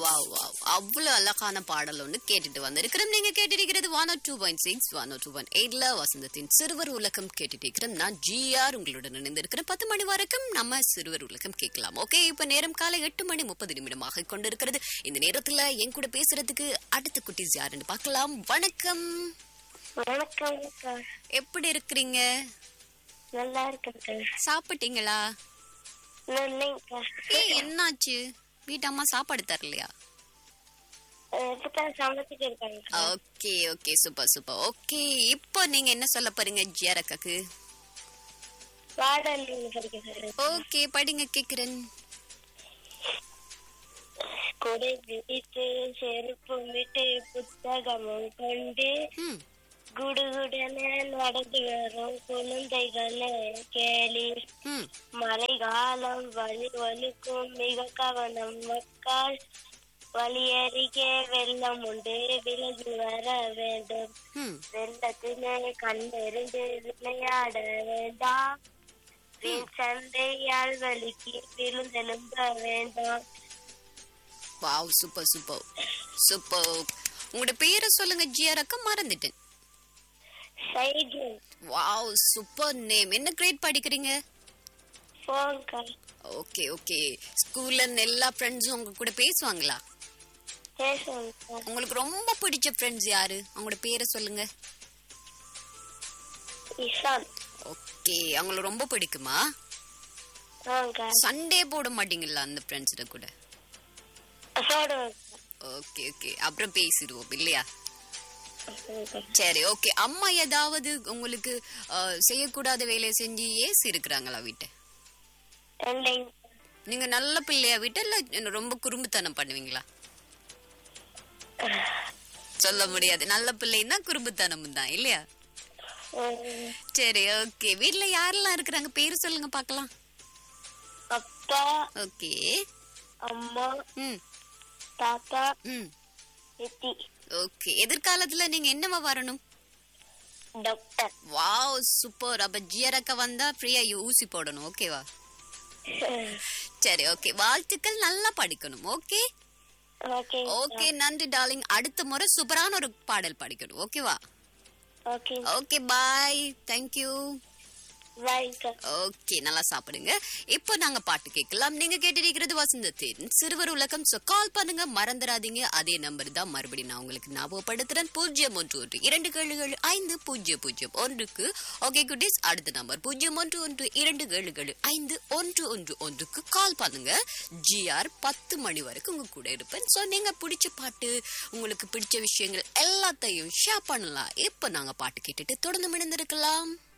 wow wow அவ்வளவு அழகான பாடல் ஒன்று கேட்டுட்டு வந்திருக்கிறோம் நீங்க கேட்டிருக்கிறது one two point six one two point எயிட்ல வசந்தத்தின் சிறுவர் உலகம் கேட்டுட்டு இருக்கிறோம் நான் ஜிஆர் உங்களுடன் இணைந்திருக்கிறேன் பத்து மணி வரைக்கும் நம்ம சிறுவர் உலகம் கேட்கலாம் ஓகே இப்ப நேரம் காலை எட்டு மணி முப்பது நிமிடமாக கொண்டிருக்கிறது இந்த நேரத்துல என் கூட பேசுறதுக்கு அடுத்த குட்டீஸ் யாருன்னு பார்க்கலாம் வணக்கம் வணக்கம் அக்கா எப்படி இருக்கிறீங்க நல்லா இருக்கேன்க்கா சாப்பிட்டீங்களா இல்லைங்கக்கா ஏய் என்னாச்சு வீட்டு அம்மா சாப்பாடு தரலையா இப்பதான் சமைச்சிட்டு இருக்காங்கக்கா okay okay super super okay இப்போ நீங்க என்ன சொல்ல போறீங்க ஜியாரக்காக்கு பாடல் நீங்க படிக்க சொல்றேன் ஓகே படிங்க கேக்குறேன் கொடை விரித்து செருப்பு விட்டு புத்தகமும் கொண்டு ம் குடுகுடன நடந்து வரும் குழந்தைகளே கேலி ம் மழை காலம் வலி வலுக்கும் மிக கவனம் மக்கள் வழியருகே வெள்ளம் உண்டு விலகி வர வேண்டும் ம் வெள்ளத்திலே கண்ணெறிந்து விளையாட வேண்டாம் வீண் சண்டையால் வலிக்கு விழுந்தெலும்ப வேண்டாம் வாவ் சூப்பர் சூப்பர் சூப்பர் உங்களோட பேரை சொல்லுங்க ஜியாரக்கா மறந்துட்டேன் சைக்கிள் வாவ் சூப்பர் நேம் என்ன கிரேட் படிக்கிறீங்க போன் கால் ஓகே ஓகே ஸ்கூல்ல இருந்து எல்லா ஃப்ரெண்ட்ஸும் உங்க கூட பேசுவாங்களா பேசுவோம் சார் உங்களுக்கு ரொம்ப பிடிச்ச ஃப்ரெண்ட்ஸ் யாரு அவங்களோட பேரை சொல்லுங்க இசான் ஓகே அவங்கள ரொம்ப பிடிக்குமா வாங்க சண்டே போட மாட்டீங்களா அந்த ஃப்ரெண்ட்ஸ்ட கூட போடுவோம் ஓகே ஓகே அப்புறம் பேசிடுவோம் இல்லையா சார் சரி ஓகே அம்மா ஏதாவது உங்களுக்கு அஹ், செய்யக்கூடாத வேலையை செஞ்சு ஏசி இருக்கிறாங்களா வீட்டை இல்லைங்க நீங்க நல்ல பிள்ளையா வீட்டை இல்ல ரொம்ப குறும்புத்தனம் பண்ணுவீங்களா சொல்ல முடியாது நல்ல பிள்ளைன்னா குறும்புத்தனம் தான் இல்லையா உம், சரி ஓகே வீட்ல யாரெல்லாம் இருக்கிறாங்க பேரு சொல்லுங்க பார்க்கலாம் அப்பா ஓகே அம்மா ம் தாத்தா ம் சித்தி ஓகே எதிர்காலத்துல நீங்க என்னவா வரணும் டாக்டர் வாவ் சூப்பர் அப்ப ஜியரக்க வந்தா ஃப்ரீயா ஊசி போடணும் ஓகேவா சரி ஓகே வாழ்த்துக்கள் நல்லா படிக்கணும் ஓகே ஓகே ஓகே நன்றி டார்லிங் அடுத்த முறை சூப்பரான ஒரு பாடல் படிக்கணும் ஓகேவா ஓகே ஓகே பாய் தேங்க்யூ பாய்க்கா ஓகே நல்லா சாப்பிடுங்க இப்போ நாங்க பாட்டு கேட்கலாம் நீங்க கேட்டிருக்கிறது வசந்தத்தின் சிறுவர் உலகம் சோ கால் பண்ணுங்க மறந்துடாதீங்க அதே நம்பர் தான் மறுபடியும் நான் உங்களுக்கு ஞாபகப்படுத்துறேன் பூஜ்ஜியம் ஒன்று ஒன்று இரண்டு ஏழு ஏழு ஐந்து பூஜ்ஜியம் பூஜ்ஜியம் ஒன்றுக்கு ஓகே குட்டீஸ் அடுத்த நம்பர் பூஜ்ஜியம் ஒன்று ஒன்று இரண்டு ஏழு ஏழு ஐந்து ஒன்று ஒன்று ஒன்றுக்கு கால் பண்ணுங்க ஜிஆர் பத்து மணி வரைக்கும் உங்க கூட இருப்பேன் சோ நீங்க பிடிச்ச பாட்டு உங்களுக்கு பிடிச்ச விஷயங்கள் எல்லாத்தையும் ஷேர் பண்ணலாம் இப்போ நாங்க பாட்டு கேட்டுட்டு தொடர்ந்து மிணந்திருக்கலாம்